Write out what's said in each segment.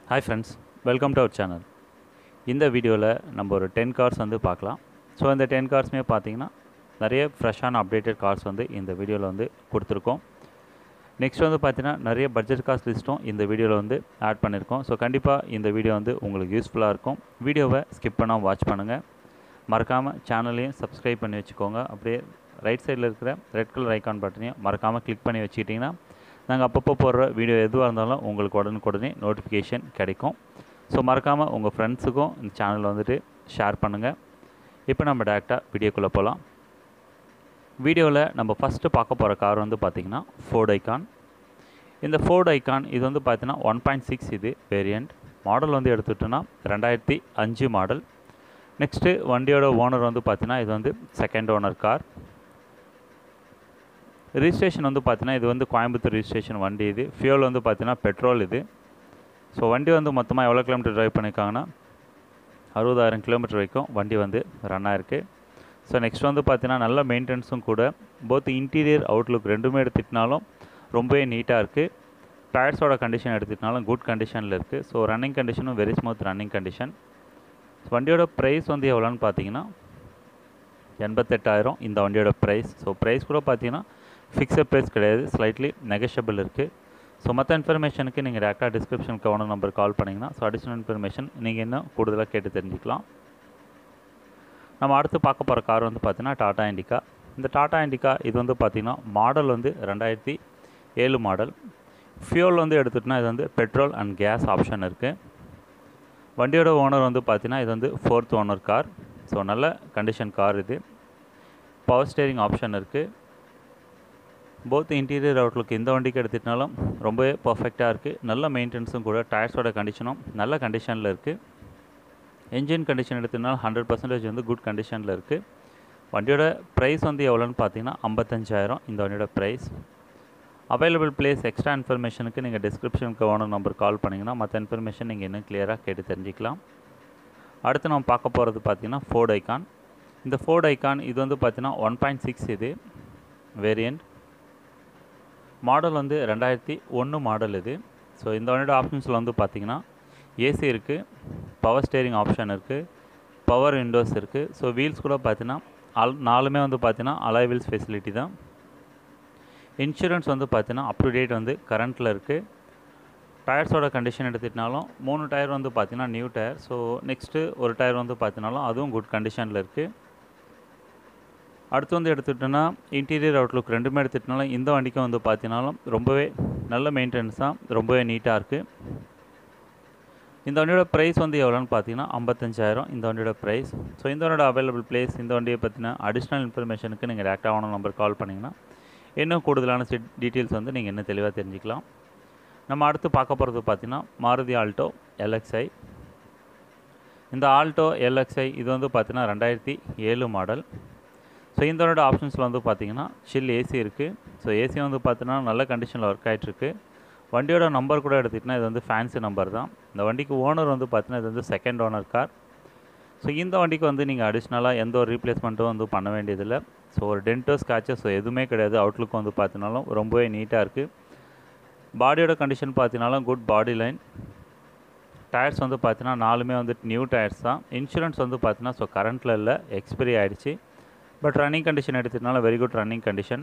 hi friends welcome to our channel இந்த வீடியோவில் நம்ம ஒரு டென் கார்ஸ் வந்து பார்க்கலாம் ஸோ இந்த டென் கார்ஸுமே பார்த்தீங்கன்னா நிறைய ஃப்ரெஷ்ஷான அப்டேட்டட் கார்ஸ் வந்து இந்த வீடியோவில் வந்து கொடுத்துருக்கோம் நெக்ஸ்ட் வந்து பார்த்தீங்கன்னா நிறைய பட்ஜெட் காஸ்ட் லிஸ்ட்டும் இந்த வீடியோவில் வந்து ஆட் பண்ணியிருக்கோம் ஸோ கண்டிப்பாக இந்த வீடியோ வந்து உங்களுக்கு யூஸ்ஃபுல்லாக இருக்கும் வீடியோவை ஸ்கிப் பண்ணாமல் வாட்ச் பண்ணுங்கள் மறக்காமல் சேனலையும் சப்ஸ்கிரைப் பண்ணி வச்சுக்கோங்க அப்படியே ரைட் சைடில் இருக்கிற ரெட் கலர் ஐக்கான் பட்டனையும் மறக்காமல் கிளிக் பண்ணி வச்சுக்கிட்டிங்கன்னா நாங்கள் அப்பப்போ போடுற வீடியோ எதுவாக இருந்தாலும் உங்களுக்கு உடனுக்குடனே நோட்டிஃபிகேஷன் கிடைக்கும் ஸோ மறக்காமல் உங்கள் ஃப்ரெண்ட்ஸுக்கும் இந்த சேனலில் வந்துட்டு ஷேர் பண்ணுங்கள் இப்போ நம்ம டேரெக்டாக வீடியோக்குள்ளே போகலாம் வீடியோவில் நம்ம ஃபஸ்ட்டு பார்க்க போகிற கார் வந்து பார்த்திங்கன்னா ஃபோர்ட் ஐகான் இந்த ஃபோர்ட் ஐகான் இது வந்து பார்த்தீங்கன்னா ஒன் பாயிண்ட் சிக்ஸ் இது வேரியண்ட் மாடல் வந்து எடுத்துட்டோன்னா ரெண்டாயிரத்தி அஞ்சு மாடல் நெக்ஸ்ட்டு வண்டியோட ஓனர் வந்து பார்த்தீங்கன்னா இது வந்து செகண்ட் ஓனர் கார் ரிஜிஸ்ட்ரேஷன் வந்து பார்த்தீங்கன்னா இது வந்து கோயம்புத்தூர் ரிஜிஸ்ட்ரேஷன் வண்டி இது ஃபியூல் வந்து பார்த்தீங்கன்னா பெட்ரோல் இது ஸோ வண்டி வந்து மொத்தமாக எவ்வளோ கிலோமீட்டர் ட்ரைவ் பண்ணியிருக்காங்கன்னா அறுபதாயிரம் கிலோமீட்டர் வரைக்கும் வண்டி வந்து ரன் ஆயிருக்கு ஸோ நெக்ஸ்ட் வந்து பார்த்தீங்கன்னா நல்ல மெயின்டெனன்ஸும் கூட போத் இன்டீரியர் அவுட்லுக் ரெண்டுமே எடுத்துட்டினாலும் ரொம்பவே நீட்டாக இருக்குது டயர்ஸோட கண்டிஷன் எடுத்துக்கிட்டாலும் குட் கண்டிஷனில் இருக்குது ஸோ ரன்னிங் கண்டிஷனும் வெரி ஸ்மூத் ரன்னிங் கண்டிஷன் வண்டியோட ப்ரைஸ் வந்து எவ்வளோன்னு பார்த்தீங்கன்னா எண்பத்தெட்டாயிரம் இந்த வண்டியோட ப்ரைஸ் ஸோ ப்ரைஸ் கூட பார்த்தீங்கன்னா ஃபிக்ஸட் ப்ரைஸ் கிடையாது ஸ்லைட்லி நெகஷபிள் இருக்குது ஸோ மற்ற இன்ஃபர்மேஷனுக்கு நீங்கள் டேரெக்டாக டிஸ்கிரிப்ஷனுக்கு ஓனர் நம்பர் கால் பண்ணிங்கன்னா ஸோ அடிஷ்னல் இன்ஃபர்மேஷன் நீங்கள் இன்னும் கூடுதலாக கேட்டு தெரிஞ்சுக்கலாம் நம்ம அடுத்து பார்க்க போகிற கார் வந்து பார்த்தீங்கன்னா டாடா இண்டிகா இந்த டாடா இண்டிகா இது வந்து பார்த்திங்கன்னா மாடல் வந்து ரெண்டாயிரத்தி ஏழு மாடல் ஃபியூல் வந்து எடுத்துகிட்டோன்னா இது வந்து பெட்ரோல் அண்ட் கேஸ் ஆப்ஷன் இருக்குது வண்டியோட ஓனர் வந்து பார்த்தீங்கன்னா இது வந்து ஃபோர்த் ஓனர் கார் ஸோ நல்ல கண்டிஷன் கார் இது பவர் ஸ்டேரிங் ஆப்ஷன் இருக்குது போத் இன்டீரியர் அவுட்லுக் இந்த வண்டிக்கு எடுத்துட்டாலும் ரொம்பவே பர்ஃபெக்டாக இருக்குது நல்ல மெயின்டெனன்ஸும் கூட டயர்ஸோட கண்டிஷனும் நல்ல கண்டிஷனில் இருக்குது என்ஜின் கண்டிஷன் எடுத்ததுனால ஹண்ட்ரட் பர்சன்டேஜ் வந்து குட் கண்டிஷனில் இருக்குது வண்டியோட ப்ரைஸ் வந்து எவ்வளோன்னு பார்த்தீங்கன்னா ஐம்பத்தஞ்சாயிரம் இந்த வண்டியோட ப்ரைஸ் அவைலபிள் பிளேஸ் எக்ஸ்ட்ரா இன்ஃபர்மேஷனுக்கு நீங்கள் டிஸ்கிரிப்ஷனுக்கு ஓனர் நம்பர் கால் பண்ணிங்கன்னா மற்ற இன்ஃபர்மேஷன் நீங்கள் இன்னும் கிளியராக கேட்டு தெரிஞ்சிக்கலாம் அடுத்து நம்ம பார்க்க போகிறது பார்த்தீங்கன்னா ஃபோர்ட் ஐகான் இந்த ஃபோர்ட் ஐகான் இது வந்து பார்த்தீங்கன்னா ஒன் பாயிண்ட் சிக்ஸ் இது வேரியண்ட் மாடல் வந்து ரெண்டாயிரத்தி ஒன்று மாடல் இது ஸோ இந்த வண்டியோட ஆப்ஷன்ஸில் வந்து பார்த்தீங்கன்னா ஏசி இருக்குது பவர் ஸ்டேரிங் ஆப்ஷன் இருக்குது பவர் விண்டோஸ் இருக்குது ஸோ வீல்ஸ் கூட பார்த்தீங்கன்னா அல் நாலுமே வந்து பார்த்தீங்கன்னா அலாய் வீல்ஸ் ஃபெசிலிட்டி தான் இன்சூரன்ஸ் வந்து பார்த்தீங்கன்னா அப் டு டேட் வந்து கரண்ட்டில் இருக்குது டயர்ஸோட கண்டிஷன் எடுத்துட்டினாலும் மூணு டயர் வந்து பார்த்தீங்கன்னா நியூ டயர் ஸோ நெக்ஸ்ட்டு ஒரு டயர் வந்து பார்த்தினாலும் அதுவும் குட் கண்டிஷனில் இருக்குது அடுத்து வந்து எடுத்துகிட்டோன்னா இன்டீரியர் அவுட்லுக் ரெண்டுமே எடுத்துகிட்டனாலும் இந்த வண்டிக்கும் வந்து பார்த்தினாலும் ரொம்பவே நல்ல மெயின்டெனன்ஸ் தான் ரொம்பவே நீட்டாக இருக்குது இந்த வண்டியோட ப்ரைஸ் வந்து எவ்வளோன்னு பார்த்தீங்கன்னா ஐம்பத்தஞ்சாயிரம் இந்த வண்டியோட ப்ரைஸ் ஸோ இந்த வண்டியோட அவைலபிள் பிளேஸ் இந்த வண்டியை பற்றின அடிஷ்னல் இன்ஃபர்மேஷனுக்கு நீங்கள் டேரெக்டாக ஆன நம்பர் கால் பண்ணிங்கன்னா இன்னும் கூடுதலான சிட் டீட்டெயில்ஸ் வந்து நீங்கள் இன்னும் தெளிவாக தெரிஞ்சுக்கலாம் நம்ம அடுத்து பார்க்க போகிறது பார்த்திங்கன்னா மாருதி ஆல்டோ எல்எக்ஸ்ஐ இந்த ஆல்டோ எல்எக்ஸ்ஐ இது வந்து பார்த்திங்கன்னா ரெண்டாயிரத்தி ஏழு மாடல் ஸோ இதனோட ஆப்ஷன்ஸில் வந்து பார்த்திங்கன்னா சில் ஏசி இருக்குது ஸோ ஏசி வந்து பார்த்தீங்கன்னா நல்ல கண்டிஷனில் ஒர்க் ஆகிட்டுருக்கு வண்டியோட நம்பர் கூட எடுத்துக்கிட்டிங்கன்னா இது வந்து ஃபேன்சி நம்பர் தான் இந்த வண்டிக்கு ஓனர் வந்து பார்த்தீங்கன்னா இது வந்து செகண்ட் ஓனர் கார் ஸோ இந்த வண்டிக்கு வந்து நீங்கள் அடிஷ்னலாக எந்த ஒரு ரீப்ளேஸ்மெண்ட்டும் வந்து பண்ண வேண்டியதில்லை ஸோ ஒரு டென்ட்டோ ஸ்க்ராச்சஸ் எதுவுமே கிடையாது அவுட்லுக் வந்து பார்த்தினாலும் ரொம்பவே நீட்டாக இருக்குது பாடியோட கண்டிஷன் பார்த்தீங்கனாலும் குட் பாடி லைன் டயர்ஸ் வந்து பார்த்தீங்கன்னா நாலுமே வந்துட்டு நியூ டயர்ஸ் தான் இன்சூரன்ஸ் வந்து பார்த்தீங்கன்னா ஸோ கரண்ட்டில் இல்லை எக்ஸ்பைரி ஆகிடுச்சு பட் ரன்னிங் கண்டிஷன் எடுத்துட்டனால வெரி குட் ரன்னிங் கண்டிஷன்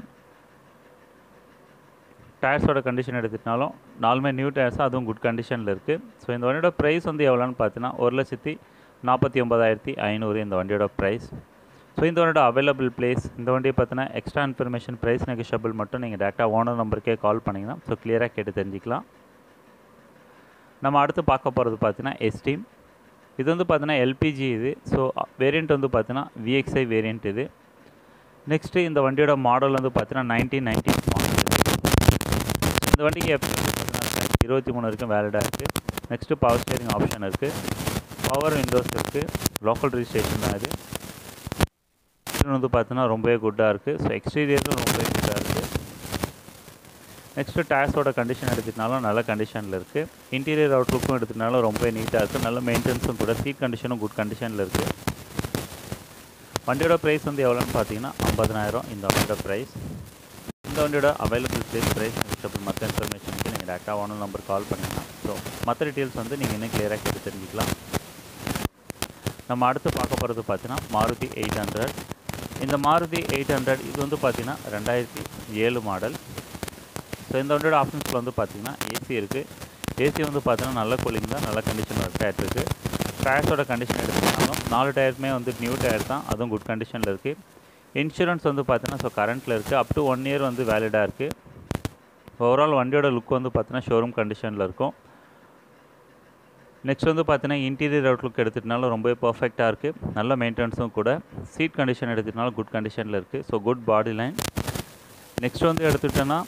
டயர்ஸோட கண்டிஷன் எடுத்துட்டாலும் நாலுமே நியூ டயர்ஸ் அதுவும் குட் கண்டிஷனில் இருக்குது ஸோ இந்த வண்டியோட ப்ரைஸ் வந்து எவ்வளோன்னு பார்த்தீங்கன்னா ஒரு லட்சத்தி நாற்பத்தி ஒம்பதாயிரத்தி ஐநூறு இந்த வண்டியோட ப்ரைஸ் ஸோ இந்த வண்டியோட அவைலபிள் பிளேஸ் இந்த வண்டியை பார்த்தீங்கன்னா எக்ஸ்ட்ரா இன்ஃபர்மேஷன் ப்ரைஸ் நெகஷபிள் மட்டும் நீங்கள் டேரெக்டாக ஓனர் நம்பருக்கே கால் பண்ணிங்கன்னா ஸோ கிளியராக கேட்டு தெரிஞ்சிக்கலாம் நம்ம அடுத்து பார்க்க போகிறது பார்த்தீங்கன்னா எஸ்டீம் இது வந்து பார்த்தீங்கன்னா எல்பிஜி இது ஸோ வேரியண்ட் வந்து பார்த்தீங்கன்னா விஎக்ஸ்ஐ வேரியண்ட் இது நெக்ஸ்ட்டு இந்த வண்டியோட மாடல் வந்து பார்த்தீங்கன்னா நைன்டீன் நைன்டி மாடல் இந்த வண்டிக்கு எப்போ இருபத்தி மூணு வரைக்கும் வேலிடாக இருக்குது நெக்ஸ்ட்டு பவர் ஸ்டேரிங் ஆப்ஷன் இருக்குது பவர் விண்டோஸ் இருக்குது லோக்கல் ரிஜிஸ்ட்ரேஷன் தான் இது வந்து பார்த்தீங்கன்னா ரொம்பவே குட்டாக இருக்குது ஸோ எக்ஸ்டீரியரும் ரொம்பவே குட்டாக இருக்குது நெக்ஸ்ட்டு டயர்ஸோட கண்டிஷன் எடுத்துட்டாலும் நல்ல கண்டிஷனில் இருக்குது இன்டீரியர் அவுட்லுக்கும் எடுத்துட்டாலும் ரொம்பவே நீட்டாக இருக்குது நல்ல மெயின்டெனன்ஸும் கூட சீட் கண்டிஷனும் குட் கண்டிஷனில் இருக்குது வண்டியோட ப்ரைஸ் வந்து எவ்வளோன்னு பார்த்தீங்கன்னா ஐம்பதனாயிரம் இந்த வண்டியோட ப்ரைஸ் இந்த வண்டியோட அவைலபிள் பிளேஸ் ப்ரைஸ் நெக்ஸ்ட் மற்ற இன்ஃபர்மேஷனுக்கு நீங்கள் நீங்கள் டேரெக்டாக ஓனர் நம்பர் கால் பண்ணிங்கன்னா ஸோ மற்ற டீட்டெயில்ஸ் வந்து நீங்கள் இன்னும் கிளியராக கேட்டு தெரிஞ்சுக்கலாம் நம்ம அடுத்து பார்க்க போகிறது பார்த்தீங்கன்னா மாருதி எயிட் ஹண்ட்ரட் இந்த மாருதி எயிட் ஹண்ட்ரட் இது வந்து பார்த்தீங்கன்னா ரெண்டாயிரத்தி ஏழு மாடல் ஸோ இந்த வண்டியோட ஆப்ஷன்ஸில் வந்து பார்த்தீங்கன்னா ஏசி இருக்குது ஏசி வந்து பார்த்தீங்கன்னா நல்ல கூலிங் தான் நல்ல கண்டிஷன் ஒர்க் ஆகிட்டு இருக்குது டயர்ஸோட கண்டிஷன் எடுத்துக்கிட்டாலும் நாலு டயருமே வந்து நியூ டயர் தான் அதுவும் குட் கண்டிஷனில் இருக்குது இன்சூரன்ஸ் வந்து பார்த்தீங்கன்னா ஸோ கரண்ட்டில் இருக்குது அப் டு ஒன் இயர் வந்து வேலிடாக இருக்குது ஓவரால் வண்டியோட லுக் வந்து பார்த்தீங்கன்னா ஷோரூம் கண்டிஷனில் இருக்கும் நெக்ஸ்ட் வந்து பார்த்தீங்கன்னா இன்டீரியர் அவுட்லுக் எடுத்துகிட்டனாலும் ரொம்பவே பர்ஃபெக்டாக இருக்குது நல்ல மெயின்டெனன்ஸும் கூட சீட் கண்டிஷன் எடுத்துகிட்டனாலும் குட் கண்டிஷனில் இருக்குது so good body line next வந்து எடுத்துக்கிட்டோன்னா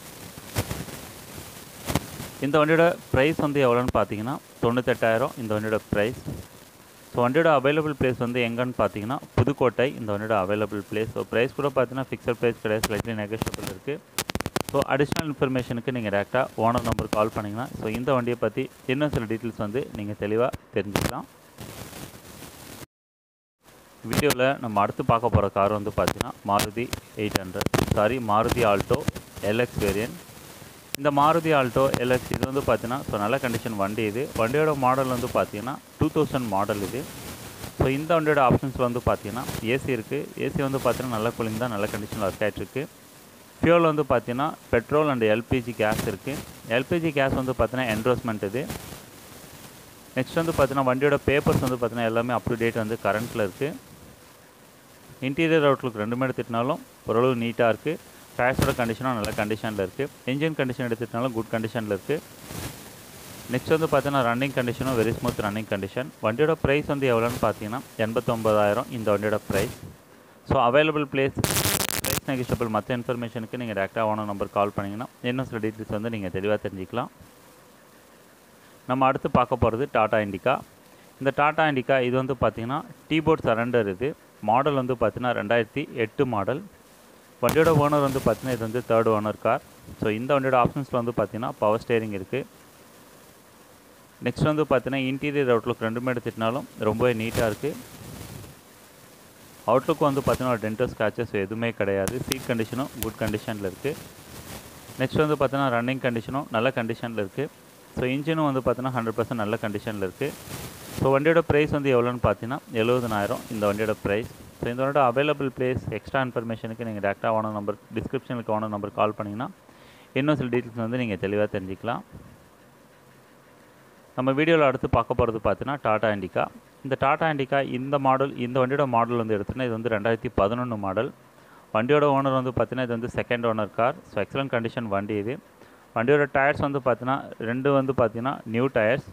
இந்த வண்டியோட ப்ரைஸ் வந்து எவ்வளோன்னு பார்த்தீங்கன்னா தொண்ணூத்தெட்டாயிரம் இந்த வண்டியோட ப்ரைஸ் ஸோ வண்டியோட அவைலபிள் பிளேஸ் வந்து எங்கன்னு பார்த்தீங்கன்னா புதுக்கோட்டை இந்த வண்டியோட அவைலபிள் பிளேஸ் ஸோ ப்ரைஸ் கூட பார்த்தீங்கன்னா ஃபிக்ஸட் ப்ரைஸ் கிடையாது ஸ்லைட்லி நெகோஷியபிள் இருக்குது ஸோ அடிஷ்னல் இன்ஃபர்மேஷனுக்கு நீங்கள் டேரெக்டாக ஓனர் நம்பர் கால் பண்ணிங்கன்னா ஸோ இந்த வண்டியை பற்றி இன்னும் சில டீட்டெயில்ஸ் வந்து நீங்கள் தெளிவாக தெரிஞ்சுக்கலாம் வீடியோவில் நம்ம அடுத்து பார்க்க போகிற கார் வந்து பார்த்தீங்கன்னா Maruti eight hundred sorry Maruti Alto LX variant இந்த மாருதி ஆல்டோ எல்எக்ஸ் இது வந்து பார்த்தீங்கன்னா ஸோ நல்ல கண்டிஷன் வண்டி இது வண்டியோட மாடல் வந்து பார்த்தீங்கன்னா டூ தௌசண்ட் மாடல் இது ஸோ இந்த வண்டியோட ஆப்ஷன்ஸில் வந்து பார்த்தீங்கன்னா ஏசி இருக்குது ஏசி வந்து பார்த்தீங்கன்னா நல்ல கூலிங் தான் நல்ல கண்டிஷனில் ஒர்க் ஆகிட்டுருக்கு ஃபியூல் வந்து பார்த்தீங்கன்னா பெட்ரோல் அண்ட் எல்பிஜி கேஸ் இருக்குது எல்பிஜி கேஸ் வந்து பார்த்தீங்கன்னா என்ரோஸ்மெண்ட் இது நெக்ஸ்ட் வந்து பார்த்தீங்கன்னா வண்டியோட பேப்பர்ஸ் வந்து பார்த்தீங்கன்னா எல்லாமே அப் டு டேட் வந்து கரண்ட்டில் இருக்குது இன்டீரியர் அவுட்லுக் ரெண்டுமே எடுத்துகிட்டனாலும் ஓரளவு நீட்டாக இருக்குது டயர்ஸோட கண்டிஷனும் நல்ல கண்டிஷனில் இருக்குது இன்ஜின் கண்டிஷன் எடுத்துகிட்டனாலும் குட் கண்டிஷனில் இருக்குது நெக்ஸ்ட் வந்து பார்த்தீங்கன்னா ரன்னிங் கண்டிஷனும் வெரி ஸ்மூத் ரன்னிங் கண்டிஷன் வண்டியோட ப்ரைஸ் வந்து எவ்வளோன்னு பார்த்தீங்கன்னா எண்பத்தொம்பதாயிரம் இந்த வண்டியோட price so available place price negotiable மற்ற இன்ஃபர்மேஷனுக்கு நீங்கள் டேரெக்டாக ஓனர் நம்பர் கால் பண்ணிங்கன்னா இன்னும் சில டீட்டெயில்ஸ் வந்து நீங்கள் தெளிவாக தெரிஞ்சிக்கலாம் நம்ம அடுத்து பார்க்க போகிறது டாடா இண்டிகா இந்த டாடா இண்டிகா இது வந்து பார்த்திங்கன்னா டீபோர்ட் சரண்டர் இது மாடல் வந்து பார்த்திங்கன்னா ரெண்டாயிரத்தி எட்டு மாடல் வண்டியோட ஓனர் வந்து பார்த்திங்கன்னா இது வந்து தேர்ட் ஓனர் கார் ஸோ இந்த வண்டியோட ஆப்ஷன்ஸில் வந்து பார்த்திங்கன்னா பவர் ஸ்டேரிங் இருக்குது நெக்ஸ்ட் வந்து பார்த்தீங்கன்னா இன்டீரியர் அவுட்லுக் ரெண்டுமே எடுத்துட்டினாலும் ரொம்பவே நீட்டாக இருக்குது அவுட்லுக் வந்து பார்த்தீங்கன்னா டென்டோ ஸ்க்ராச்சஸ் எதுவுமே கிடையாது சீட் கண்டிஷனும் குட் கண்டிஷனில் இருக்குது நெக்ஸ்ட் வந்து பார்த்தீங்கன்னா ரன்னிங் கண்டிஷனும் நல்ல கண்டிஷனில் இருக்குது ஸோ இன்ஜினும் வந்து பார்த்தீங்கன்னா ஹண்ட்ரட் பர்சன்ட் நல்ல கண்டிஷனில் இருக்குது ஸோ வண்டியோட ப்ரைஸ் வந்து எவ்வளோன்னு பார்த்தீங்கன்னா எழுபதனாயிரம் இந்த வண்டியோட ப்ரைஸ் ஸோ இந்த வண்டியோட அவைலபிள் பிளேஸ் எக்ஸ்ட்ரா இன்ஃபர்மேஷனுக்கு நீங்கள் டேரெக்டாக ஓனர் நம்பர் டிஸ்கிரிப்ஷனுக்கு ஓனர் நம்பர் கால் பண்ணிங்கன்னா இன்னும் சில டீட்டெயில்ஸ் வந்து நீங்கள் தெளிவாக தெரிஞ்சிக்கலாம் நம்ம வீடியோவில் அடுத்து பார்க்க போகிறது பார்த்தீங்கன்னா டாடா இண்டிகா இந்த டாடா இண்டிகா இந்த மாடல் இந்த வண்டியோட மாடல் வந்து எடுத்துன்னா இது வந்து ரெண்டாயிரத்தி பதினொன்று மாடல் வண்டியோட ஓனர் வந்து பார்த்தீங்கன்னா இது வந்து second owner car so excellent condition வண்டி இது வண்டியோட டயர்ஸ் வந்து பார்த்தீங்கன்னா ரெண்டு வந்து பார்த்தீங்கன்னா நியூ டயர்ஸ்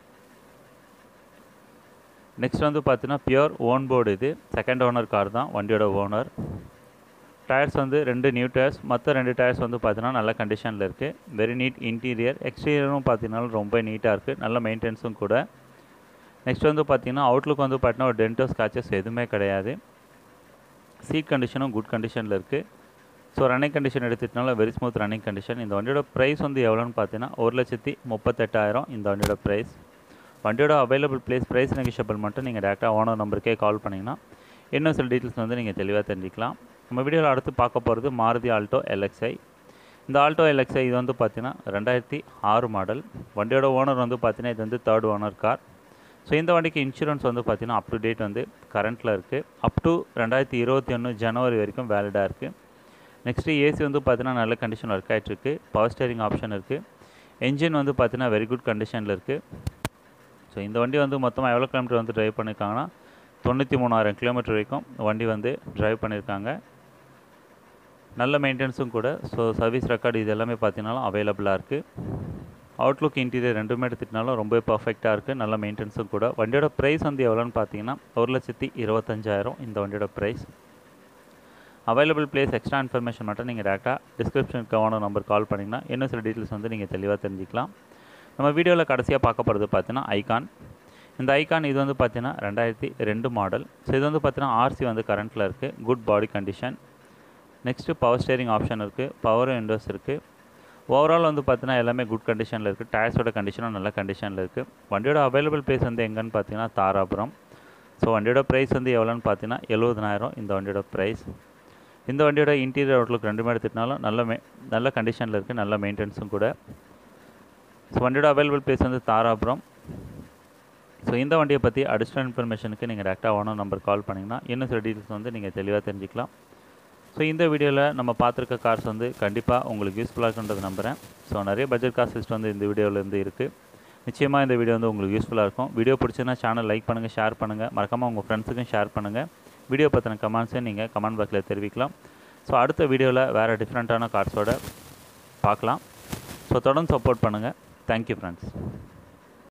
நெக்ஸ்ட் வந்து பார்த்தீங்கன்னா பியூர் ஓன் போர்டு இது செகண்ட் ஓனர் கார் தான் வண்டியோட ஓனர் டயர்ஸ் வந்து ரெண்டு நியூ டயர்ஸ் மற்ற ரெண்டு டயர்ஸ் வந்து பார்த்தீங்கன்னா நல்ல கண்டிஷனில் இருக்குது வெரி நீட் இன்டீரியர் எக்ஸ்டீரியரும் பார்த்தீங்கன்னா ரொம்ப நீட்டாக இருக்குது நல்ல மெயின்டெனன்ஸும் கூட நெக்ஸ்ட் வந்து பார்த்தீங்கன்னா அவுட்லுக் வந்து பார்த்தீங்கன்னா ஒரு டென்டோ ஸ்காச்சஸ் எதுவுமே கிடையாது சீட் கண்டிஷனும் குட் கண்டிஷனில் இருக்குது ஸோ ரன்னிங் கண்டிஷன் எடுத்துட்டனால வெரி ஸ்மூத் ரன்னிங் கண்டிஷன் இந்த வண்டியோட ப்ரைஸ் வந்து எவ்வளோன்னு பார்த்தீங்கன்னா ஒரு லட்சத்தி முப்பத்தெட்டாயிரம் இந்த வண்டியோட ப்ரைஸ் வண்டியோட அவைலபிள் பிளேஸ் ப்ரைஸ் நெகிஷபிள் மட்டும் நீங்கள் டேரெக்டாக ஓனர் நம்பருக்கே கால் பண்ணிங்கன்னா இன்னும் சில டீட்டெயில்ஸ் வந்து நீங்கள் தெளிவாக தெரிஞ்சிக்கலாம் நம்ம வீடியோவில் அடுத்து பார்க்க போகிறது மாருதி ஆல்டோ எல்எக்ஸ்ஐ இந்த ஆல்டோ எல்எக்ஸ்ஐ இது வந்து பார்த்தீங்கன்னா ரெண்டாயிரத்தி ஆறு மாடல் வண்டியோட ஓனர் வந்து பார்த்தீங்கன்னா இது வந்து தேர்ட் ஓனர் கார் ஸோ இந்த வண்டிக்கு இன்சூரன்ஸ் வந்து பார்த்தீங்கன்னா அப் டு டேட் வந்து கரண்ட்டில் இருக்குது அப் டு ரெண்டாயிரத்தி இருபத்தி ஒன்று ஜனவரி வரைக்கும் வேலிடாக இருக்குது நெக்ஸ்ட்டு ஏசி வந்து பார்த்தீங்கன்னா நல்ல கண்டிஷன் ஒர்க் ஆகிட்டுருக்கு பவர் ஸ்டேரிங் ஆப்ஷன் இருக்குது என்ஜின் வந்து பார்த்தீங்கன்னா வெரி குட் கண்டிஷனில் இருக்குது ஸோ இந்த வண்டி வந்து மொத்தமாக எவ்வளோ கிலோமீட்டர் வந்து ட்ரைவ் பண்ணியிருக்காங்கன்னா தொண்ணூற்றி மூணாயிரம் கிலோமீட்டர் வரைக்கும் வண்டி வந்து ட்ரைவ் பண்ணியிருக்காங்க நல்ல மெயின்டெனன்ஸும் கூட ஸோ சர்வீஸ் ரெக்கார்டு இது எல்லாமே பார்த்தீங்கன்னாலும் அவைலபிளாக இருக்குது அவுட்லுக் இன்டீரியர் ரெண்டுமே எடுத்துகிட்டனாலும் ரொம்ப பர்ஃபெக்டாக இருக்குது நல்ல மெயின்டெனன்ஸும் கூட வண்டியோட ப்ரைஸ் வந்து எவ்வளோன்னு பார்த்தீங்கன்னா ஒரு லட்சத்தி இருபத்தஞ்சாயிரம் இந்த வண்டியோட price available place extra information மட்டும் நீங்கள் டேரெக்டாக டிஸ்கிரிப்ஷனுக்கு ஓனர் நம்பர் கால் பண்ணிங்கன்னா இன்னும் சில டீட்டெயில்ஸ் வந்து நீங்கள் தெளிவாக தெரிஞ்சிக்கலாம் நம்ம வீடியோவில் கடைசியாக பார்க்க போகிறது பார்த்தீங்கன்னா ஐகான் இந்த ஐகான் இது வந்து பார்த்தீங்கன்னா ரெண்டாயிரத்தி ரெண்டு மாடல் ஸோ இது வந்து பார்த்தீங்கன்னா ஆர்சி வந்து கரண்ட்டில் இருக்குது good body condition next power steering option இருக்குது பவர் விண்டோஸ் இருக்குது ஓவரால் வந்து பார்த்தீங்கன்னா எல்லாமே குட் கண்டிஷனில் இருக்குது டயர்ஸோட கண்டிஷனும் நல்ல கண்டிஷனில் இருக்குது வண்டியோட அவைலபிள் ப்ரைஸ் வந்து எங்கன்னு பார்த்தீங்கன்னா தாராபுரம் ஸோ வண்டியோட ப்ரைஸ் வந்து எவ்வளோன்னு பார்த்தீங்கன்னா எழுபதனாயிரம் இந்த வண்டியோட ப்ரைஸ் இந்த வண்டியோட இன்டீரியர் அவுட்லுக் ரெண்டுமே எடுத்துட்டாலும் நல்ல மெ நல்ல கண்டிஷனில் இருக்குது நல்ல மெயின்டெனன்ஸும் கூட ஸோ வண்டியோட அவைலபிள் பிளேஸ் வந்து தாராபுரம் ஸோ இந்த வண்டியை பற்றி அடிஷ்னல் இன்ஃபர்மேஷனுக்கு நீங்கள் டேரெக்டாக ஓனர் நம்பர் கால் பண்ணிங்கன்னா இன்னும் சில டீட்டெயில்ஸ் வந்து நீங்கள் தெளிவாக தெரிஞ்சுக்கலாம் ஸோ இந்த வீடியோவில் நம்ம பார்த்துருக்க கார்ஸ் வந்து கண்டிப்பாக உங்களுக்கு யூஸ்ஃபுல்லாக இருக்குன்றது நம்புகிறேன் ஸோ நிறைய பட்ஜெட் கார்ஸ் லிஸ்ட் வந்து இந்த வீடியோவில் இருந்து இருக்குது நிச்சயமாக இந்த வீடியோ வந்து உங்களுக்கு யூஸ்ஃபுல்லாக இருக்கும் வீடியோ பிடிச்சதுன்னா சேனல் லைக் பண்ணுங்கள் ஷேர் பண்ணுங்கள் மறக்காமல் உங்கள் ஃப்ரெண்ட்ஸுக்கும் ஷேர் பண்ணுங்கள் வீடியோ பற்றின கமெண்ட்ஸை நீங்கள் கமெண்ட் பாக்ஸில் தெரிவிக்கலாம் ஸோ அடுத்த வீடியோவில் வேறு டிஃப்ரெண்ட்டான கார்ஸோட பார்க்கலாம் ஸோ தொடர்ந்து சப்போர்ட் பண்ணுங்கள் தேங்க்யூ ஃப்ரெண்ட்ஸ்